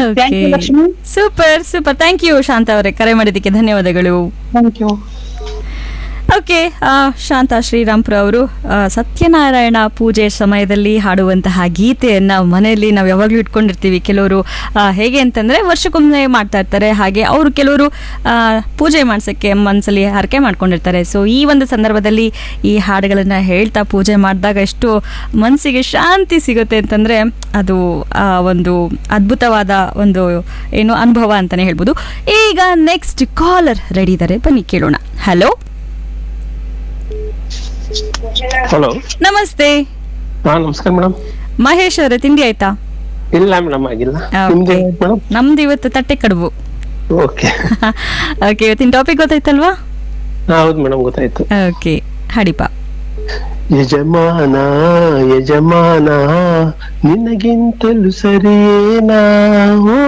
Thank you okay Lakshmi super super thank you Shanta ಅವರೇ ಕರೆ ಮಾಡಿದ್ದಕ್ಕೆ ಧನ್ಯವಾದಗಳು thank you okay Shanta Srirampura ಅವರು ಆ, ಸತ್ಯನಾರಾಯಣ ಪೂಜೆ ಸಮಯದಲ್ಲಿ ಹಾಡುವಂತಹ ಗೀತೆಯನ್ನು ಮನೆಯಲ್ಲಿ ನಾವು ಯಾವಾಗಲೂ ಇಟ್ಕೊಂಡಿರ್ತೀವಿ ಕೆಲವರು ಆ, ಹೇಗೆ ಅಂತಂದರೆ ವರ್ಷಕ್ಕೊಮ್ಮೆ ಮಾಡ್ತಾ ಇರ್ತಾರೆ ಹಾಗೆ ಅವರು ಕೆಲವರು ಆ, ಪೂಜೆ ಮಾಡ್ಸೋಕ್ಕೆ ಮನಸ್ಸಲ್ಲಿ ಹರಕೆ ಮಾಡ್ಕೊಂಡಿರ್ತಾರೆ ಸೊ ಈ ಒಂದು ಸಂದರ್ಭದಲ್ಲಿ ಈ ಹಾಡುಗಳನ್ನು ಹೇಳ್ತಾ ಪೂಜೆ ಮಾಡಿದಾಗ ಎಷ್ಟು ಮನಸ್ಸಿಗೆ ಶಾಂತಿ ಸಿಗುತ್ತೆ ಅಂತಂದರೆ ಅದು ಆ, ಒಂದು ಅದ್ಭುತವಾದ ಒಂದು ಏನು ಅನುಭವ ಅಂತಲೇ ಹೇಳ್ಬೋದು ಈಗ ನೆಕ್ಸ್ಟ್ ಕಾಲರ್ ರೆಡಿ ಇದ್ದಾರೆ ಬನ್ನಿ ಕೇಳೋಣ ಹಲೋ ಹಲೋ ನಮಸ್ತೆ ಹಾ ನಮಸ್ಕಾರ ಮೇಡಮ್ ಮಹೇಶ್ ಅವರೇ ತಿಂಡಿ ಆಯ್ತಾ ಇಲ್ಲ ಮೇಡಮ್ ಆಗಿಲ್ಲ ಆ, ನಿಮ್ದು okay. ಮೇಡಮ್ ನಮ್ದು ಇವತ್ತು ತಟ್ಟೆ ಕಡುಬು ಓಕೆ ಓಕೆ ಇವತ್ತಿನ ಟಾಪಿಕ್ ಗೊತ್ತಾಯ್ತಲ್ವಾ ಹೌದು ಮೇಡಮ್ ಗೊತ್ತಾಯ್ತು ಓಕೆ ಹಡಿಪ ಯಜಮಾನ ಯಜಮಾನ ನಿನಗಿಂತಲೂ ಸರಿಯೇನಾ ಓ,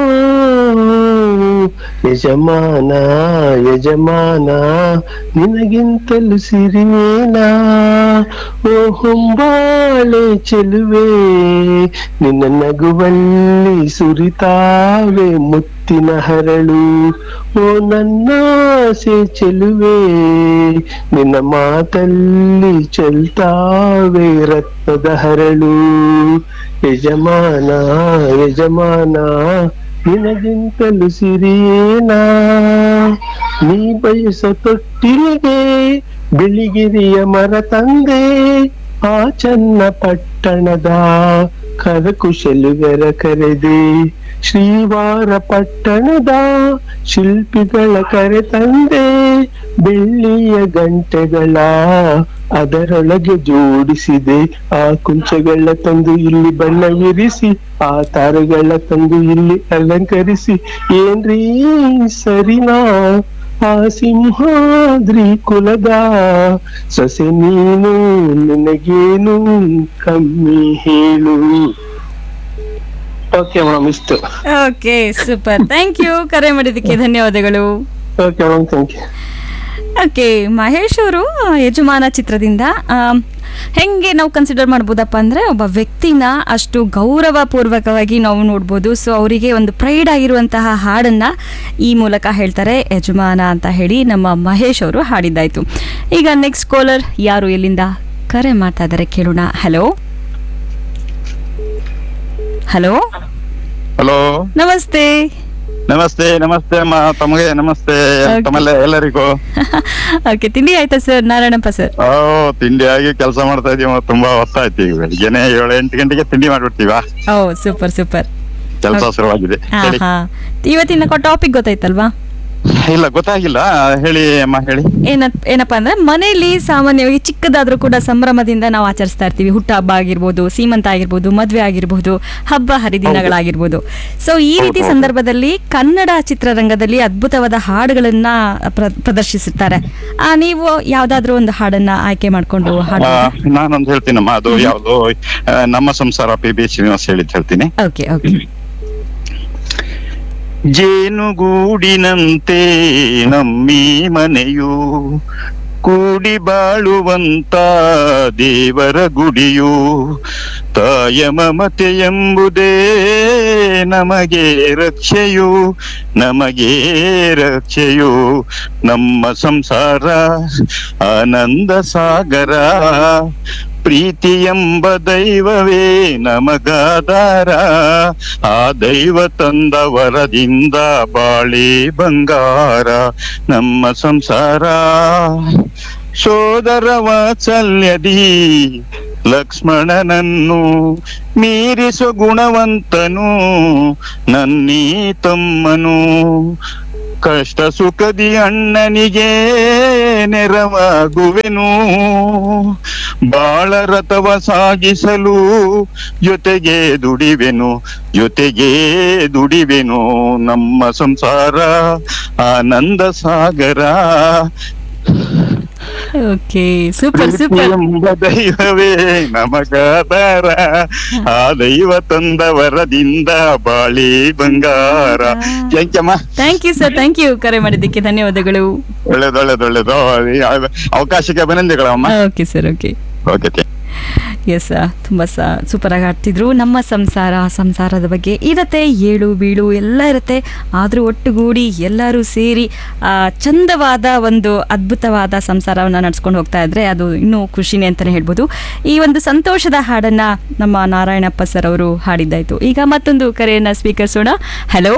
ಯಜಮಾನ ಯಜಮಾನ ನಿನಗಿಂತಲೂ ಸಿರಿಯೇನಾ ಓ ಹೊಂಬಾಳೆ ಚೆಲುವೆ ನಿನ್ನ ನಗುವಲ್ಲಿ ಸುರಿತಾವೆ ಮುತ್ತಿನ ಹರಳು ಓ ನನ್ನಾಸೆ ಚೆಲುವೆ ನಿನ್ನ ಮಾತಲ್ಲಿ ಚೆಲ್ತಾವೆ ರಕ್ತದ ಹರಳು ಯಜಮಾನ ಯಜಮಾನ ನಿನಗಿಂತಲೂ ಸಿರಿಯೇನಾ ನೀ ಬಯಸ ತೊಟ್ಟಿಲಿಗೆ ಬಿಳಿಗಿರಿಯ ಮರ ತಂದೆ ಆ ಚನ್ನ ಪಟ್ಟಣದ ಕರಕುಶಲುಗರ ಕರೆದೆ ಶ್ರೀವಾರ ಪಟ್ಟಣದ ಶಿಲ್ಪಿಗಳ ಕರೆ ತಂದೆ ಬೆಳ್ಳಿಯ ಗಂಟೆಗಳ ಅದರೊಳಗೆ ಜೋಡಿಸಿದೆ ಆ ಕುಂಚಗಳ ತಂದು ಇಲ್ಲಿ ಬಣ್ಣ ವಿರಿಸಿ ಆ ತಾರೆಗಳ ತಂದು ಇಲ್ಲಿ ಅಲಂಕರಿಸಿ ಏನ್ರೀ ಸರಿನಾ ಆ ಸಿಂಹಾದ್ರಿ ಕುಲದ ಸೊಸೆ ನೀನು ನಿನಗೇನು ಕಮ್ಮಿ ಹೇಳು ಓಕೆ ಮೇಡಮ್ ಇಷ್ಟು ಓಕೆ ಸೂಪರ್ ಥ್ಯಾಂಕ್ ಯು ಕರೆ ಮಾಡಿದ್ದಕ್ಕೆ ಧನ್ಯವಾದಗಳು okay madam thank you okay Mahesh ಅವರು ಯಜಮಾನ ಚಿತ್ರದಿಂದ ಆಮ್, ಹೆಂಗೆ ನಾವು ಕನ್ಸಿಡರ್ ಮಾಡ್ಬೋದಪ್ಪ ಅಂದರೆ ಒಬ್ಬ ವ್ಯಕ್ತಿನ ಅಷ್ಟು ಗೌರವಪೂರ್ವಕವಾಗಿ ನಾವು ನೋಡ್ಬೋದು ಸೊ ಅವರಿಗೆ ಒಂದು ಪ್ರೈಡ್ ಆಗಿರುವಂತಹ ಹಾಡನ್ನು ಈ ಮೂಲಕ ಹೇಳ್ತಾರೆ ಯಜಮಾನ ಅಂತ ಹೇಳಿ ನಮ್ಮ ಮಹೇಶ್ ಅವರು ಹಾಡಿದ್ದಾಯ್ತು ಈಗ ನೆಕ್ಸ್ಟ್ ಕಾಲರ್ ಯಾರು ಎಲ್ಲಿಂದ ಕರೆ ಮಾಡ್ತಾ ಇದ್ದಾರೆ ಕೇಳೋಣ ಹಲೋ ಹಲೋ ಹಲೋ ನಮಸ್ತೆ ನಮಸ್ತೆ ನಮಸ್ತೆ ಅಮ್ಮ ತಮಗೆ ನಮಸ್ತೆ Okay. ತಮ್ಮಲ್ಲ ಎಲ್ಲರಿಗೂ ಓಕೆ ತಿಂಡಿ ಆಯ್ತಾ ಸರ್ ನಾರಾಯಣಪ್ಪ ಸರ್ ಓ ತಿಂಡಿ ಆಗಿ ಕೆಲಸ ಮಾಡ್ತಾ ಇದೀವಿ ತುಂಬಾ ಹೊತ್ತಾಯ್ತು ಈಗ ಬೆಳಿಗ್ಗೆನೆ ಏಳು ಎಂಟು ಗಂಟೆಗೆ ತಿಂಡಿ ಮಾಡ್ಬಿಡ್ತೀವ ಓ ಸೂಪರ್ ಸೂಪರ್ ಕೆಲಸ Okay. ಶುರುವಾಗಿದೆ ಹಾ ಹೇಳಿ ಹಾ ಇವತ್ತಿನ ಟಾಪಿಕ್ ಗೊತ್ತಾಯ್ತಲ್ವಾ ಇಲ್ಲ ಗೊತ್ತಾಗಿಲ್ಲ ಹೇಳಿ ಅಮ್ಮ ಹೇಳಿ ಏನ ಏನಪ್ಪಾ ಅಂದ್ರೆ ಮನೆಯಲ್ಲಿ ಸಾಮಾನ್ಯವಾಗಿ ಚಿಕ್ಕದಾದ್ರೂ ಕೂಡ ಸಂಭ್ರಮದಿಂದ ನಾವು ಆಚರಿಸ್ತಾ ಇರ್ತೀವಿ ಹುಟ್ಟ ಹಬ್ಬ ಆಗಿರ್ಬೋದು ಸೀಮಂತ ಆಗಿರ್ಬೋದು ಮದ್ವೆ ಆಗಿರ್ಬೋದು ಹಬ್ಬ ಹರಿದಿನಗಳಾಗಿರ್ಬೋದು ಸೊ ಈ ರೀತಿ ಹೌದು. ಸಂದರ್ಭದಲ್ಲಿ ಕನ್ನಡ ಚಿತ್ರರಂಗದಲ್ಲಿ ಅದ್ಭುತವಾದ ಹಾಡುಗಳನ್ನ ಪ್ರ- ಪ್ರದರ್ಶಿಸುತ್ತಾರೆ ಆ ನೀವು ಯಾವ್ದಾದ್ರೂ ಒಂದು ಹಾಡನ್ನ ಆಯ್ಕೆ ಮಾಡ್ಕೊಂಡು ಹಾಡು ಆ, ನಾನೊಂದು ಹೇಳ್ತೀನಮ್ಮ ಅದು ಯಾವ್ದು ಆ, ನಮ್ಮ ಸಂಸಾರ ಪಿ ಬಿ ಶ್ರೀನಿವಾಸ್ ಹೇಳಿದ್ ಹೇಳ್ತೀನಿ ಓಕೆ ಓಕೆ ಜೇನುಗೂಡಿನಂತೆ ನಮ್ಮಿ ಮನೆಯು ಕೂಡಿ ಬಾಳುವಂತ ದೇವರ ಗುಡಿಯು ತಾಯ ಮಮತೆ ಎಂಬುದೇ ನಮಗೆ ರಕ್ಷೆಯು ನಮಗೆ ರಕ್ಷೆಯು ನಮ್ಮ ಸಂಸಾರ ಆನಂದ ಸಾಗರ ಪ್ರೀತಿ ಎಂಬ ದೈವವೇ ನಮಗಾದಾರ ಆ ದೈವ ತಂದ ವರದಿಂದ ಬಾಳೆ ಬಂಗಾರ ನಮ್ಮ ಸಂಸಾರ ಸೋದರ ವಾತ್ಸಲ್ಯದಿ ಲಕ್ಷ್ಮಣನನ್ನು ಮೀರಿಸೋ ಗುಣವಂತನು ನನ್ನೀ ತಮ್ಮನು ಕಷ್ಟ ಸುಖದಿ ಅಣ್ಣನಿಗೆ ನೆರವಾಗುವೆನು ಬಾಳ ರಥವ ಸಾಗಿಸಲು ಜೊತೆಗೆ ದುಡಿವೆನು ಜೊತೆಗೆ ದುಡಿವೆನು ನಮ್ಮ ಸಂಸಾರ ಆನಂದ ಸಾಗರ ಓಕೆ ಸೂಪರ್ ಪ್ರೀತಿ ಸೂಪರ್ ಎಂಬ ದೈವವೇ ನಮಗಾದಾರ ಆ ದೈವ ತಂದ ವರದಿಂದ ಬಾಳಿ ಬಂಗಾರ ಥ್ಯಾಂಕ್ಯಮ್ಮ thank you sir thank you ಕರೆ ಮಾಡಿದ್ದಕ್ಕೆ ಧನ್ಯವಾದಗಳು ಒಳ್ಳೇದು ಒಳ್ಳೇದು ಒಳ್ಳೇದು ಅವಕಾಶಕ್ಕೆ ಅಭಿನಂದನೆಗಳಮ್ಮ okay sir okay okay yes ತುಂಬ ಸ ಸೂಪರಾಗಿ ಆಡ್ತಿದ್ರು ನಮ್ಮ ಸಂಸಾರ ಸಂಸಾರದ ಬಗ್ಗೆ ಇರತ್ತೆ ಏಳು ಬೀಳು ಎಲ್ಲ ಇರುತ್ತೆ ಆದರೂ ಒಟ್ಟುಗೂಡಿ ಎಲ್ಲರೂ ಸೇರಿ ಆ, ಚಂದವಾದ ಒಂದು ಅದ್ಭುತವಾದ ಸಂಸಾರವನ್ನು ನಡ್ಸ್ಕೊಂಡು ಹೋಗ್ತಾ ಇದ್ರೆ ಅದು ಇನ್ನೂ ಖುಷಿನೇ ಅಂತಲೇ ಹೇಳ್ಬೋದು ಈ ಒಂದು ಸಂತೋಷದ ಹಾಡನ್ನ ನಮ್ಮ ನಾರಾಯಣಪ್ಪ ಸರ್ ಅವರು ಹಾಡಿದ್ದಾಯ್ತು ಈಗ ಮತ್ತೊಂದು ಕರೆಯನ್ನ ಸ್ವೀಕರಿಸೋಣ ಹಲೋ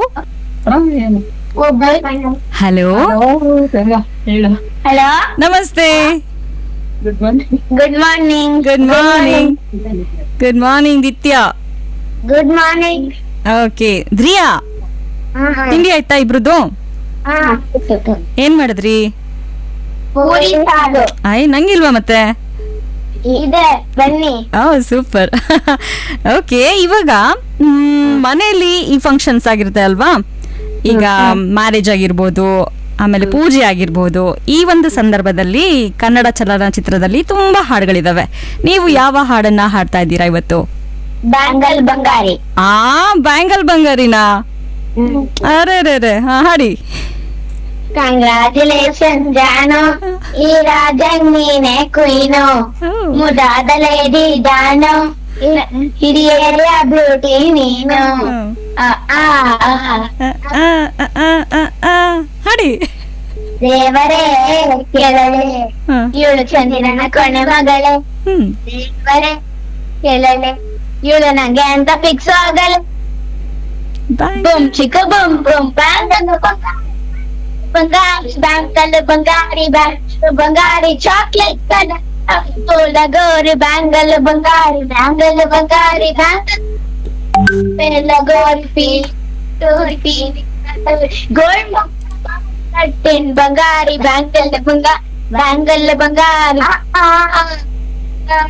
ಹಲೋ ಹೇಳು ಹಲೋ ನಮಸ್ತೆ good morning good morning good morning good morning Ditya good morning okay Dhriya ತಿಂಡಿ ಆಯ್ತಾ ಇಬ್ರದ್ದು ಏನ್ ಮಾಡಿದ್ರಿ ಪೂರಿ ಸಾರು ಆಯ್ ನಂಗಿಲ್ವಾ ಮತ್ತೆ ಇದೆ ಬನ್ನಿ ಓ ಸೂಪರ್ ಓಕೆ ಇವಾಗ ಮ್, ಮನೆಯಲ್ಲಿ ಈ ಫಂಕ್ಷನ್ಸ್ ಆಗಿರುತ್ತೆ ಅಲ್ವಾ ಈಗ ಮ್ಯಾರೇಜ್ ಆಗಿರ್ಬೋದು ಆಮೇಲೆ ಪೂಜೆ ಆಗಿರ್ಬೋದು ಈ ಒಂದು ಸಂದರ್ಭದಲ್ಲಿ ಕನ್ನಡ ಚಲನಚಿತ್ರದಲ್ಲಿ ತುಂಬಾ ಹಾಡುಗಳಿದಾವೆ ನೀವು ಯಾವ ಹಾಡನ್ನ ಹಾಡ್ತಾ ಇದ್ದೀರಾ ಇವತ್ತು ಬ್ಯಾಂಗಲ್ ಬಂಗಾರಿ ಆ ಬ್ಯಾಂಗಲ್ ಬಂಗಾರಿನಾ ಅರೆ ರೇ ರೇ ಹಾ ಹಾಡಿ ಕಂಗ್ರಾಚುಲೇಷನ್ ಜಾನು ಈ ರಾಜನ್ ನೀನೆ ಕುಯ್ನು ಮುದಾದ ಲೇಡಿ ಜಾನು ಹಿರಿಯರ ಬ್ಯೂಟಿ ನೀನು ಆ, ಆ, ಆ. ಆ, ಆ, ಆ, ಆ, ಆ, ಆ. ಹಾಡಿ ದೇವರೇ ಕೆಳಲೆ ಹಾ. ಇವಳು ಚಂದಿರನ ಕೊನೆ ಮಗಳೇ ಹ್ಮ್ ದೇವರೇ ಕೆಳಲೆ ಇವಳು ನಂಗೆ ಅಂತ ಫಿಕ್ಸ್ ಆಗಲ್ಲ Bang. ಬುಮ್ ಚಿಕ್ಕ ಬುಮ್ ಬುಮ್ ಬ್ಯಾಂಗಲ್ ಬಂಗಾರಿ ಬ್ಯಾಂಕಲ್ ಬಂಗಾರಿ ಬ್ಯಾಂಕ್ ಬಂಗಾರಿ ಚಾಕ್ಲೇಟ್ ಕಲರ್ ತೋಳ ಗೋರಿ ಬ್ಯಾಂಗಲ್ ಬಂಗಾರಿ ಬ್ಯಾಂಗಲ್ ಬಂಗಾರಿ ಬ್ಯಾಂಗಲ್ ಗೋರಿ ಪೀ ಟೂರಿ ಪೀ ಗೋಲ್ಡ್ ಕಟ್ಟಿನ್ ಬಂಗಾರಿ ಬ್ಯಾಂಗಲ್ ಬಂಗಾರ ಬ್ಯಾಂಗಲ್ ಬಂಗಾರಿ ಆ, ಆ, ಆ.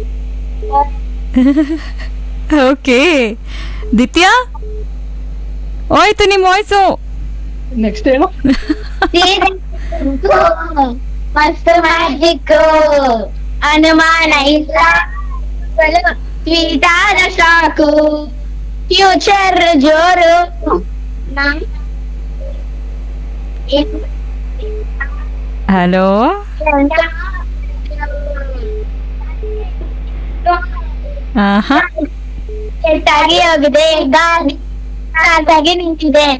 ಓಕೆ ದಿತ್ಯಾ ಹೋಯ್ತು ನಿಮ್ ವಾಯ್ಸು ನೆಕ್ಸ್ಟ್ ಹೇಳು ಸೀರೆ ಮಸ್ತ್ ಮ್ಯಾಜಿಕ್ ಅನುಮಾನ ಇಲ್ಲ ಸ್ವೀಟ್ ಆದ ಸಾಕು ಫ್ಯೂಚರ್ ಜೋರು ನಾನ್- ಹಲೋ ಆಹಾ ಕೆಟ್ಟಾಗಿ ಹೋಗಿದೆ ಗಾಡಿ ಕಾಟಾಗಿ ನಿಂತಿದೆ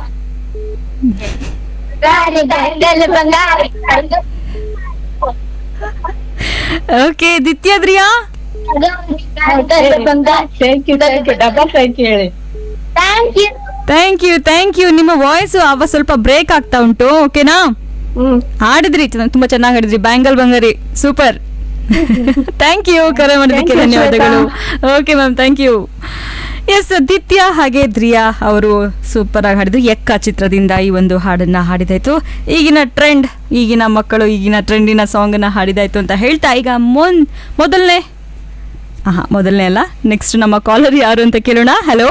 ಗಾಡಿ ಗಂಗಲ್ ಬಂಗಾರಿ ಓಕೆ ದಿತ್ಯಾ ದ್ರಿಯಾ ಬಂಗಾರಿ thank you thank you double thank you ಹೇಳಿ thank you thank you thank you ನಿಮ್ಮ ವಾಯ್ಸ್ ಅವ ಸ್ವಲ್ಪ ಬ್ರೇಕ್ ಆಗ್ತಾ ಉಂಟು ಓಕೆನಾ ಹ್ಮ್ ಹಾಡಿದ್ರಿ ಚೆನ್ನ- ತುಂಬಾ ಚೆನ್ನಾಗಿ ಹಾಡಿದ್ರಿ ಬ್ಯಾಂಗಲ್ ಬಂಗಾರಿ ಸೂಪರ್ ಥ್ಯಾಂಕ್ ಯು ಕರೆ ಮಾಡೋದಕ್ಕೆ Thank you, ಧನ್ಯವಾದಗಳು okay ma'am thank you yes Ditya ಹಾಗೆ ಧ್ರಿಯಾ ಅವರು ಸೂಪರ್ ಆಗಿ ಹಾಡಿದ್ರು ಎಕ್ಕ ಚಿತ್ರದಿಂದ ಈ ಒಂದು ಹಾಡನ್ನ ಹಾಡಿದಾಯ್ತು ಈಗಿನ ಟ್ರೆಂಡ್ ಈಗಿನ ಮಕ್ಕಳು ಈಗಿನ ಟ್ರೆಂಡಿನ ಸಾಂಗನ್ನ ಹಾಡಿದಾಯ್ತು ಅಂತ ಹೇಳ್ತಾ ಈಗ ಮೊನ್ ಮೊದಲನೇ ಹಾ ಮೊದಲನೇ ಅಲ್ಲ ನೆಕ್ಸ್ಟ್ ನಮ್ಮ ಕಾಲರ್ ಯಾರು ಅಂತ ಕೇಳೋಣ hello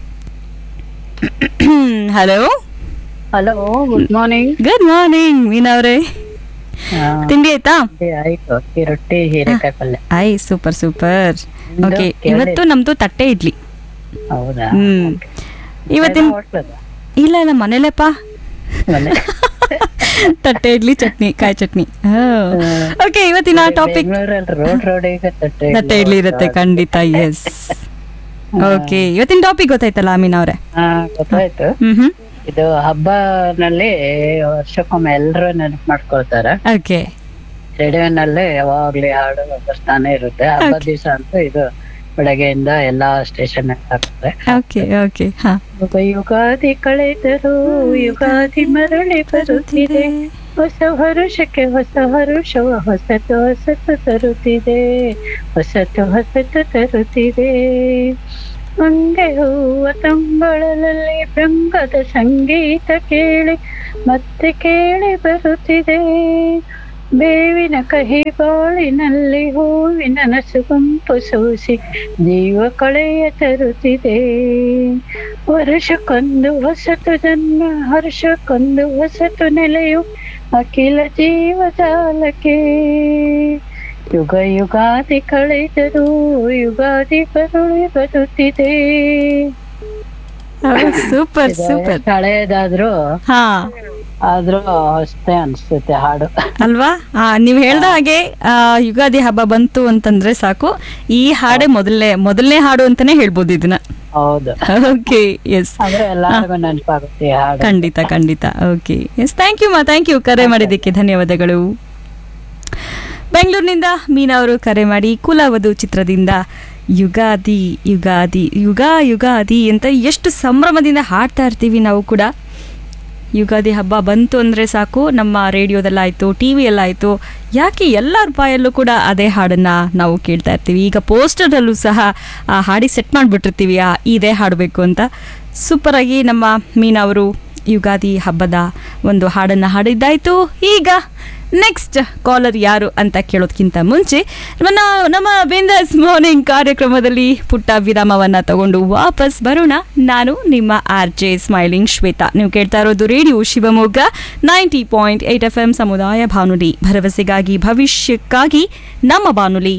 hello hello good morning good morning Meena ಅವರೇ ತಿಂಡಿ ಆಯ್ತಾ ಆಯ್ತು ಅಕ್ಕಿ ರೊಟ್ಟಿ ಹೀರೆಕಾಯಿ ಪಲ್ಯ ಐ ಸೂಪರ್ ಸೂಪರ್ ನಿಮ್ದು ಓಕೆ ಕೇಳಿ. ಇವತ್ತು ನಮ್ದು ತಟ್ಟೆ ಇಡ್ಲಿ ಹೌದಾ ಹ್ಮ್ ಇವತ್ತಿನ ಹೋಟ್ಲದ ಇಲ್ಲ ಇಲ್ಲ ಮನೇಲೆಪ್ಪ ಮನೆ ತಟ್ಟೆ ಇಡ್ಲಿ ಚಟ್ನಿ ಕಾಯಿ ಚಟ್ನಿ ಓಕೆ ಇವತ್ತಿನ ಟಾಪಿಕ್ ಬೆಂಗಳೂರಲ್ಲಿ ರೋಡ್ ರೋಡಿಗೆ ತಟ್ಟೆ ತಟ್ಟೆ ಇಡ್ಲಿ ಇರುತ್ತೆ ಖಂಡಿತ ಎಸ್ ಓಕೆ ಇವತ್ತಿನ ಟಾಪಿಕ್ ಗೊತ್ತಾಯ್ತಲ್ಲ ಅಮೀನ್ ಅವರೇ ಹಾ ಗೊತ್ತಾಯ್ತು ಹ್ಮ್ ಹ್ಮ್ ಇದು ಹಬ್ಬನಲ್ಲಿ ವರ್ಷಕ್ಕೊಮ್ಮೆ ಎಲ್ರು ನೆನಪು ಮಾಡ್ಕೊಳ್ತಾರೆ ಓಕೆ ರೇಡಿಯೋನಲ್ಲಿ ಯಾವಾಗ್ಲೂ ಹಾಡು ಬರ್ತಾನೆ ಇರುತ್ತೆ ಹಬ್ಬದ Okay. ದಿವಸ ಅಂತೂ ಇದು ಬೆಳಗ್ಗೆಯಿಂದ ಎಲ್ಲಾ ಸ್ಟೇಷನ್ ಹಾಕ್ತಾರೆ ಓಕೆ ಓಕೆ ಹಾ ಯುಗ ಯುಗಾದಿ ಕಳೆದರು ಯುಗಾದಿ ಮರಳಿ ಬರುತ್ತಿದೆ ಹೊಸ ಹರುಷಕ್ಕೆ ಹೊಸ ಹರುಷವ ಹೊಸತು ಹೊಸತು ತರುತ್ತಿದೆ ಹೊಸತು ಹೊಸತು ತರುತ್ತಿದೆ ಮಂಗೆ ಹೂವ ತಂಬಳಲಲ್ಲಿ ಭೃಂಗದ ಸಂಗೀತ ಕೇಳಿ ಮತ್ತೆ ಕೇಳಿ ಬರುತ್ತಿದೆ ಬೇವಿನ ಕಹಿ ಬಾಳಿನಲ್ಲಿ ಹೂವಿನ ನಸುಗುಂಪು ಸೂಸಿ ಜೀವ ಕಳೆಯ ತರುತ್ತಿದೆ ವರ್ಷಕ್ಕೊಂದು ಹೊಸತು ಜನ್ಮ ಹರ್ಷಕ್ಕೊಂದು ಹೊಸತು ನೆಲೆಯು ಅಖಿಲ ಜೀವಜಾಲಕ್ಕೆ ಯುಗ ಯುಗಾದಿ ಕಳೆದರು ಯುಗಾದಿ ಬರುಳಿ ಬರುತ್ತಿದೆ ಸೂಪರ್ ಸೂಪರ್ ಹಳೆಯದಾದ್ರೂ ಹಾ ಆದ್ರೂ ಅಷ್ಟೇ ಅನ್ಸುತ್ತೆ ಹಾಡು ಅಲ್ವಾ ಆ, ನೀವ್ ಹೇಳ್ದ ಹಾಗೆ ಆ, ಯುಗಾದಿ ಹಬ್ಬ ಬಂತು ಅಂತಂದ್ರೆ ಸಾಕು ಈ ಹಾಡೇ ಮೊದಲನೇ ಮೊದಲನೇ ಹಾಡು ಅಂತಾನೆ ಹೇಳ್ಬೋದು ಇದನ್ನ ಹೌದು ಓಕೆ ಎಸ್ ಅಂದ್ರೆ ಎಲ್ಲರಿಗೂ ನೆನಪಾಗುತ್ತೆ ಈ ಹಾಡು ಖಂಡಿತ ಖಂಡಿತ ಓಕೆ ಎಸ್ ಥ್ಯಾಂಕ್ ಯು ಮಾ ಥ್ಯಾಂಕ್ ಯು ಕರೆ ಮಾಡಿದ್ದಕ್ಕೆ ಧನ್ಯವಾದಗಳು ಬೆಂಗಳೂರಿನಿಂದ ಮೀನಾ ಅವರು ಕರೆ ಮಾಡಿ ಕುಲವಧು ಚಿತ್ರದಿಂದ ಯುಗಾದಿ ಯುಗಾದಿ ಯುಗ ಯುಗಾದಿ ಅಂತ ಎಷ್ಟು ಸಂಭ್ರಮದಿಂದ ಹಾಡ್ತಾ ಇರ್ತೀವಿ ನಾವು ಕೂಡ ಯುಗಾದಿ ಹಬ್ಬ ಬಂತು ಅಂದರೆ ಸಾಕು ನಮ್ಮ ರೇಡಿಯೋದಲ್ಲಾಯಿತು ಟಿ ವಿಯಲ್ಲಾಯಿತು ಯಾಕೆ ಎಲ್ಲರ ಬಾಯಲ್ಲೂ ಕೂಡ ಅದೇ ಹಾಡನ್ನು ನಾವು ಕೇಳ್ತಾ ಇರ್ತೀವಿ ಈಗ ಪೋಸ್ಟರಲ್ಲೂ ಸಹ ಆ ಹಾಡಿ ಸೆಟ್ ಮಾಡಿಬಿಟ್ಟಿರ್ತೀವಿ ಆ ಇದೇ ಹಾಡಬೇಕು ಅಂತ ಸೂಪರಾಗಿ ನಮ್ಮ ಮೀನಾ ಅವರು ಯುಗಾದಿ ಹಬ್ಬದ ಒಂದು ಹಾಡನ್ನು ಹಾಡಿದ್ದಾಯಿತು ಈಗ ನೆಕ್ಸ್ಟ್ ಕಾಲರ್ ಯಾರು ಅಂತ ಕೇಳೋದಕ್ಕಿಂತ ಮುಂಚೆ ನಮ್ಮ ನಮ್ಮ ಬಿಂದಾಸ್ ಮಾರ್ನಿಂಗ್ ಕಾರ್ಯಕ್ರಮದಲ್ಲಿ ಪುಟ್ಟ ವಿರಾಮವನ್ನ ತಗೊಂಡು ವಾಪಸ್ ಬರೋಣ ನಾನು ನಿಮ್ಮ ಆರ್ ಜೆ ಸ್ಮೈಲಿಂಗ್ ಶ್ವೇತಾ ನೀವು ಕೇಳ್ತಾ ಇರೋದು radio Shivamogga ninety point eight F M ಸಮುದಾಯ ಬಾನುಲಿ ಭರವಸೆಗಾಗಿ ಭವಿಷ್ಯಕ್ಕಾಗಿ ನಮ್ಮ ಬಾನುಲಿ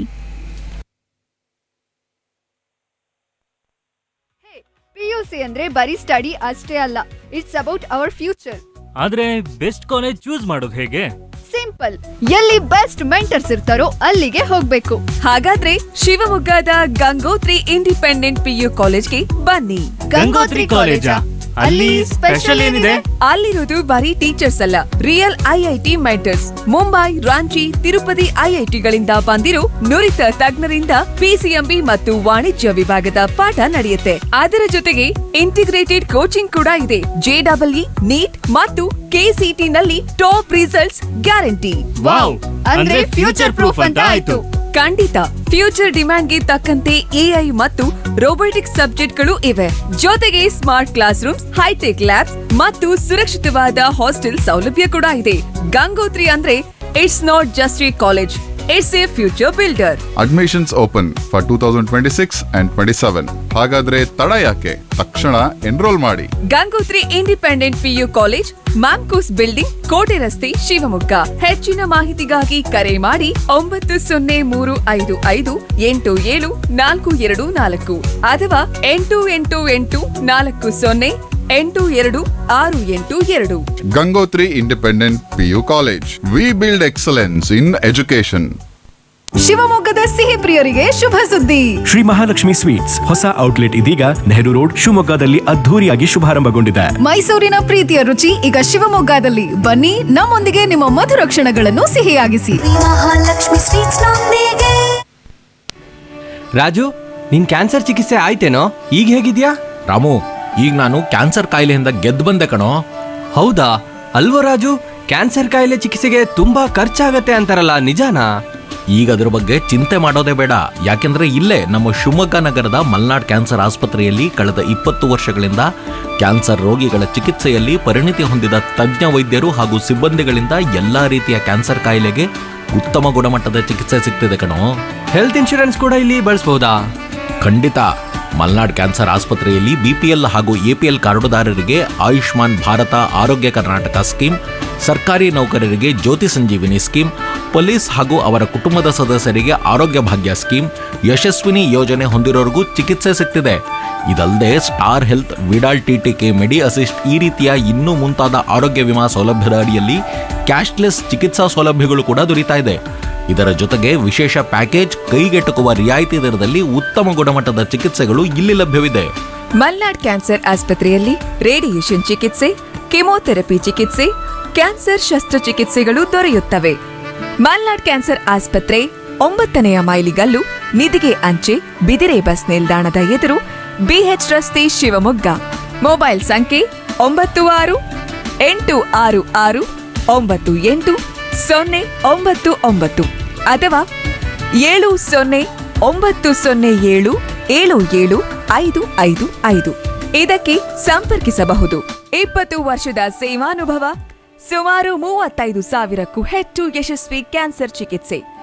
ಪಿಯುಸಿ ಅಂದ್ರೆ ಬರೀ ಸ್ಟಡಿ ಅಷ್ಟೇ ಅಲ್ಲ ಇಟ್ಸ್ ಅಬೌಟ್ ಅವರ್ ಫ್ಯೂಚರ್ ಆದ್ರೆ ಬೆಸ್ಟ್ ಕಾಲೇಜ್ ಚೂಸ್ ಮಾಡೋದು ಹೇಗೆ ಸಿಂಪಲ್ ಎಲ್ಲಿ ಬೆಸ್ಟ್ ಮೆಂಟರ್ಸ್ ಇರ್ತಾರೋ ಅಲ್ಲಿಗೆ ಹೋಗ್ಬೇಕು ಹಾಗಾದ್ರೆ ಶಿವಮೊಗ್ಗದ ಗಂಗೋತ್ರಿ ಇಂಡಿಪೆಂಡೆಂಟ್ ಪಿಯು ಕಾಲೇಜ್ಗೆ ಬನ್ನಿ ಗಂಗೋತ್ರಿ ಕಾಲೇಜಾ? ಅಲ್ಲಿ ಸ್ಪೆಷಲ್ ಏನಿದೆ? ಅಲ್ಲಿರೋದು ಬರೀ ಟೀಚರ್ಸ್ ಅಲ್ಲ real IIT mentors Mumbai Ranchi Tirupati ಐಐಟಿಗಳಿಂದ ಬಂದಿರೋ ನುರಿತ ತಜ್ಞರಿಂದ ಪಿಸಿಎಂಬಿ ಮತ್ತು ವಾಣಿಜ್ಯ ವಿಭಾಗದ ಪಾಠ ನಡೆಯುತ್ತೆ ಅದರ ಜೊತೆಗೆ ಇಂಟಿಗ್ರೇಟೆಡ್ ಕೋಚಿಂಗ್ ಕೂಡ ಇದೆ ಜೆಡಬ್ಲ್ಇ ನೀಟ್ ಮತ್ತು ಕೆಸಿಟಿ ನಲ್ಲಿ ಟಾಪ್ ರಿಸಲ್ಟ್ಸ್ ಗ್ಯಾರಂಟಿ ವಾವ್ ಅಂದ್ರೆ ಫ್ಯೂಚರ್ ಪ್ರೂಫ್ ಅಂತ ಆಯ್ತು ಖಂಡಿತ ಫ್ಯೂಚರ್ ಡಿಮ್ಯಾಂಡ್ಗೆ ತಕ್ಕಂತೆ ಎಐ ಮತ್ತು ರೋಬೋಟಿಕ್ಸ್ ಸಬ್ಜೆಕ್ಟ್ಗಳು ಇವೆ ಜೊತೆಗೆ smart class rooms hitech labs ಮತ್ತು ಸುರಕ್ಷಿತವಾದ ಹಾಸ್ಟೆಲ್ ಸೌಲಭ್ಯ ಕೂಡ ಇದೆ ಗಂಗೋತ್ರಿ ಅಂದ್ರೆ it's not just a college it's a future builder admissions open for two thousand twenty six and twenty seven ಹಾಗಾದ್ರೆ ತಡ ಯಾಕೆ ತಕ್ಷಣ ಎನ್ರೋಲ್ ಮಾಡಿ Gangotri independent PU college MAMCOS building ಕೋಟೆ ರಸ್ತೆ ಶಿವಮೊಗ್ಗ ಹೆಚ್ಚಿನ ಮಾಹಿತಿಗಾಗಿ ಕರೆ ಮಾಡಿ ಒಂಬತ್ತು ಸೊನ್ನೆ ಮೂರು ಐದು ಐದು ಎಂಟು ಏಳು ನಾಲ್ಕು ಎರಡು ನಾಲ್ಕು ಅಥವಾ ಎಂಟು ಎಂಟು ಎಂಟು ನಾಲ್ಕು ಸೊನ್ನೆ ಎಂಟು ಎರಡು ಆರು ಎಂಟು ಎರಡು Gangotri independent PU college we build excellence in education ಶಿವಮೊಗ್ಗದ ಸಿಹಿ ಪ್ರಿಯರಿಗೆ ಶುಭ ಸುದ್ದಿ ಶ್ರೀ ಮಹಾಲಕ್ಷ್ಮಿ ಸ್ವೀಟ್ಸ್ ಹೊಸ ಔಟ್ಲೆಟ್ ಇದೀಗ ನೆಹರು ರೋಡ್ ಶಿವಮೊಗ್ಗದಲ್ಲಿ ಅದ್ಧೂರಿಯಾಗಿ ಶುಭಾರಂಭಗೊಂಡಿದೆ ಮೈಸೂರಿನ ಪ್ರೀತಿಯ ರುಚಿ ಈಗ ಶಿವಮೊಗ್ಗದಲ್ಲಿ ಬನ್ನಿ ನಮ್ಮೊಂದಿಗೆ ನಿಮ್ಮ ಮಧುರ ಕ್ಷಣಗಳನ್ನು ಸಿಹಿಯಾಗಿಸಿ ಮಹಾಲಕ್ಷ್ಮಿ ಸ್ವೀಟ್ಸ್ ನೊಂದಿಗೆ ರಾಜು ನಿನ್ ಕ್ಯಾನ್ಸರ್ ಚಿಕಿತ್ಸೆ ಆಯ್ತೇನೋ ಈಗ ಹೇಗಿದ್ಯಾ ರಾಮು ಈಗ ನಾನು ಕ್ಯಾನ್ಸರ್ ಕಾಯಿಲೆಯಿಂದ ಗೆದ್ದು ಬಂದೆ ಕಣೋ ಹೌದಾ ಅಲ್ವೋ ರಾಜು ಕ್ಯಾನ್ಸರ್ ಕಾಯಿಲೆ ಚಿಕಿತ್ಸೆಗೆ ತುಂಬಾ ಖರ್ಚಾಗತ್ತೆ ಅಂತಾರಲ್ಲ ನಿಜಾನಾ ಈಗ ಅದ್ರ ಬಗ್ಗೆ ಚಿಂತೆ ಮಾಡೋದೇ ಬೇಡ ಯಾಕೆಂದ್ರೆ ಇಲ್ಲೇ ನಮ್ಮ ಶಿವಮೊಗ್ಗ ನಗರದ ಮಲ್ನಾಡ್ ಕ್ಯಾನ್ಸರ್ ಆಸ್ಪತ್ರೆಯಲ್ಲಿ ಕಳೆದ ಇಪ್ಪತ್ತು ವರ್ಷಗಳಿಂದ ಕ್ಯಾನ್ಸರ್ ರೋಗಿಗಳ ಚಿಕಿತ್ಸೆಯಲ್ಲಿ ಪರಿಣಿತಿ ಹೊಂದಿದ ತಜ್ಞ ವೈದ್ಯರು ಹಾಗೂ ಸಿಬ್ಬಂದಿಗಳಿಂದ ಎಲ್ಲಾ ರೀತಿಯ ಕ್ಯಾನ್ಸರ್ ಕಾಯಿಲೆಗೆ ಉತ್ತಮ ಗುಣಮಟ್ಟದ ಚಿಕಿತ್ಸೆ ಸಿಗ್ತಿದೆ ಕಣೋ ಹೆಲ್ತ್ ಇನ್ಶೂರೆನ್ಸ್ ಕೂಡ ಇಲ್ಲಿ ಬಳಸಬಹುದಾ ಖಂಡಿತ ಮಲ್ನಾಡ್ ಕ್ಯಾನ್ಸರ್ ಆಸ್ಪತ್ರೆಯಲ್ಲಿ ಬಿಪಿಎಲ್ ಹಾಗೂ ಎಪಿಎಲ್ ಕಾರ್ಡುದಾರರಿಗೆ ಆಯುಷ್ಮಾನ್ ಭಾರತ ಆರೋಗ್ಯ ಕರ್ನಾಟಕ ಸ್ಕೀಮ್ ಸರ್ಕಾರಿ ನೌಕರರಿಗೆ ಜ್ಯೋತಿ ಸಂಜೀವಿನಿ ಸ್ಕೀಮ್ ಪೊಲೀಸ್ ಹಾಗೂ ಅವರ ಕುಟುಂಬದ ಸದಸ್ಯರಿಗೆ ಆರೋಗ್ಯ ಭಾಗ್ಯ ಸ್ಕೀಮ್ ಯಶಸ್ವಿನಿ ಯೋಜನೆ ಹೊಂದಿರೋರಿಗೂ ಚಿಕಿತ್ಸೆ ಸಿಗ್ತಿದೆ ಇದಲ್ಲದೆ Star Health Vidal TTK Medi Assist ಈ ರೀತಿಯ ಇನ್ನೂ ಮುಂತಾದ ಆರೋಗ್ಯ ವಿಮಾ ಸೌಲಭ್ಯದ ಅಡಿಯಲ್ಲಿ ಕ್ಯಾಶ್ಲೆಸ್ ಚಿಕಿತ್ಸಾ ಸೌಲಭ್ಯಗಳು ಕೂಡ ದೊರೀತಾ ಇದೆ ಇದರ ಜೊತೆಗೆ ವಿಶೇಷ ಪ್ಯಾಕೇಜ್ ಕೈಗೆಟುಕುವ ರಿಯಾಯಿತಿ ದರದಲ್ಲಿ ಉತ್ತಮ ಗುಣಮಟ್ಟದ ಚಿಕಿತ್ಸೆಗಳು ಇಲ್ಲಿ ಲಭ್ಯವಿದೆ ಮಲ್ನಾಡ್ ಕ್ಯಾನ್ಸರ್ ಆಸ್ಪತ್ರೆಯಲ್ಲಿ ರೇಡಿಯೇಷನ್ ಚಿಕಿತ್ಸೆ ಕೆಮೊಥೆರಪಿ ಚಿಕಿತ್ಸೆ ಕ್ಯಾನ್ಸರ್ ಶಸ್ತ್ರಚಿಕಿತ್ಸೆಗಳು ದೊರೆಯುತ್ತವೆ ಮಲ್ನಾಡ್ ಕ್ಯಾನ್ಸರ್ ಆಸ್ಪತ್ರೆ ಒಂಬತ್ತನೆಯ ಮೈಲಿಗಲ್ಲು ನಿಧಿಗೆ ಅಂಚೆ ಬಿದಿರೆ ಬಸ್ ನಿಲ್ದಾಣದ ಎದುರು ಬಿಎಚ್ ರಸ್ತೆ ಶಿವಮೊಗ್ಗ ಮೊಬೈಲ್ ಸಂಖ್ಯೆ ಒಂಬತ್ತು ಆರು ಎಂಟು ಆರು ಆರು ಒಂಬತ್ತು ಎಂಟು ಸೊನ್ನೆ ಒಂಬತ್ತು ಒಂಬತ್ತು ಅಥವಾ ಏಳು ಸೊನ್ನೆ ಒಂಬತ್ತು ಸೊನ್ನೆ ಏಳು ಏಳು ಏಳು ಐದು ಐದು ಐದು ಇದಕ್ಕೆ ಸಂಪರ್ಕಿಸಬಹುದು ಇಪ್ಪತ್ತು ವರ್ಷದ ಸೇವಾನುಭವ ಸುಮಾರು ಮೂವತ್ತೈದು ಸಾವಿರಕ್ಕೂ ಹೆಚ್ಚು ಯಶಸ್ವಿ ಕ್ಯಾನ್ಸರ್ ಚಿಕಿತ್ಸೆ